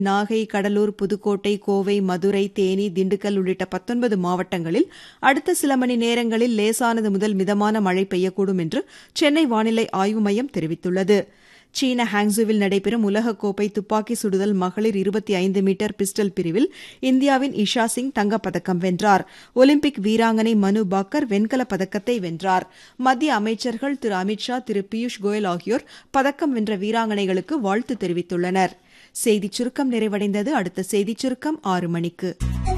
நாகை கடலூர் புதுக்கோட்டை கோவை மதுரை தேனி திண்டுக்கல் உள்ளிட்ட பத்தொன்பது மாவட்டங்களில் அடுத்த சில மணி நேரங்களில் லேசானது முதல் மிதமான மழை பெய்யக்கூடும் என்று சென்னை வானிலை ஆய்வு மையம் தெரிவித்துள்ளது சீன ஹாங்ஸுவில் நடைபெறும் உலகக்கோப்பை துப்பாக்கி சுடுதல் மகளிர் இருபத்தி ஐந்து மீட்டர் பிஸ்டல் பிரிவில் இந்தியாவின் இஷா சிங் தங்கப்பதக்கம் வென்றார் ஒலிம்பிக் வீராங்கனை மனு பாக்கர் வெண்கலப் பதக்கத்தை வென்றார் மத்திய அமைச்சர்கள் திரு அமித்ஷா திரு பியூஷ் கோயல் ஆகியோர் பதக்கம் வென்ற வீராங்கனைகளுக்கு வாழ்த்து தெரிவித்துள்ளனர் செய்திச் சுருக்கம் நிறைவடைந்தது அடுத்த செய்திச் சுருக்கம் ஆறு மணிக்கு